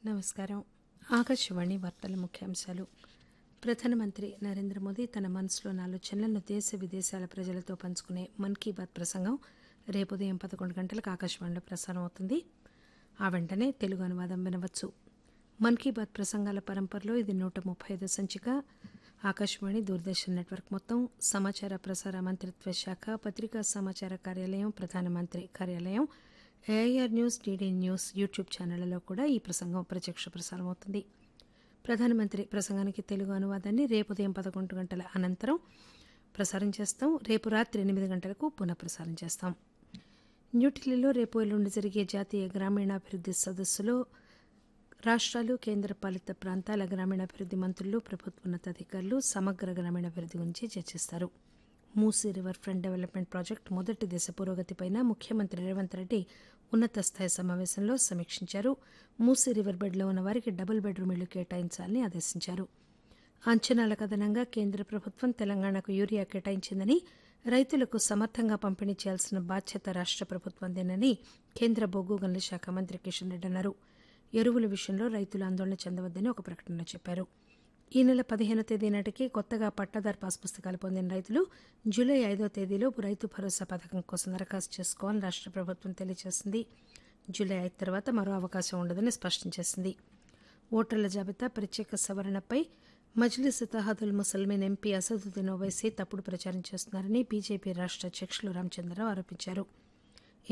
నమస్కారం ఆకాశవాణి వార్తల ముఖ్యాంశాలు ప్రధానమంత్రి నరేంద్ర మోదీ తన మనసులోని ఆలోచనలను దేశ విదేశాల ప్రజలతో పంచుకునే మన్ కీ బాత్ ప్రసంగం రేపు ఉదయం పదకొండు గంటలకు ఆకాశవాణిలో ప్రసారం అవుతుంది ఆ వెంటనే తెలుగు అనువాదం వినవచ్చు మన్ కీ బాత్ ప్రసంగాల పరంపరలో ఇది నూట ముప్పై ఐదు సంచిక ఆకాశవాణి దూరదర్శన్ నెట్వర్క్ మొత్తం సమాచార ప్రసార మంత్రిత్వ శాఖ పత్రికా సమాచార కార్యాలయం ప్రధానమంత్రి కార్యాలయం AIR news DD news YouTube ఛానళ్లలో కూడా ఈ ప్రసంగం ప్రత్యక్ష ప్రసారం అవుతుంది ప్రధానమంత్రి ప్రసంగానికి తెలుగు అనువాదాన్ని రేపు ఉదయం పదకొండు గంటల అనంతరం ప్రసారం చేస్తాం రేపు రాత్రి ఎనిమిది గంటలకు పునఃప్రసారం చేస్తాం న్యూఢిల్లీలో రేపు ఎల్లుండి జరిగే జాతీయ గ్రామీణాభివృద్ది సదస్సులో రాష్ట్రాలు కేంద్రపాలిత ప్రాంతాల గ్రామీణాభివృద్ది మంత్రులు ప్రభుత్వ ఉన్నతాధికారులు సమగ్ర గ్రామీణాభివృద్ది గురించి చర్చిస్తారు Musi river front development project మొదటి దశ పురోగతిపైన ముఖ్యమంత్రి రేవంత్ రెడ్డి ఉన్నత స్థాయి సమావేశంలో సమీక్షించారు మూసీ రివర్ బెడ్లో ఉన్న వారికి డబుల్ బెడ్రూమ్ ఇళ్లు కేటాయించాలని ఆదేశించారు అంచనాలకు అదనంగా కేంద్ర ప్రభుత్వం తెలంగాణకు యూరియా కేటాయించిందని రైతులకు సమర్థంగా పంపిణీ చేయాల్సిన బాధ్యత రాష్ట ప్రభుత్వందేనని కేంద్ర బొగ్గు గనుల శాఖ మంత్రి కిషన్ రెడ్డి అన్నారు ఎరువుల విషయంలో రైతులు ఆందోళన చెందవద్దని ఒక ప్రకటనలో చెప్పారు ఈ నెల పదిహేనో తేదీ నాటికి కొత్తగా పట్టాదారు పాస్ పుస్తకాలు పొందిన రైతులు జూలై ఐదో తేదీలోపు రైతు భరోసా పథకం కోసం దరఖాస్తు చేసుకోవాలని రాష్ట ప్రభుత్వం తెలియజేసింది జూలై ఐదు తర్వాత మరో అవకాశం ఉండదని స్పష్టం చేసింది ఓటర్ల జాబితా ప్రత్యేక సవరణపై మజ్లిస్ తహాదుల్ ముసల్మీన్ ఎంపీ అసదుద్దీన్ ఓవైసీ తప్పుడు ప్రచారం చేస్తున్నారని బీజేపీ రాష్ట అధ్యక్షులు రామచంద్రరావు ఆరోపించారు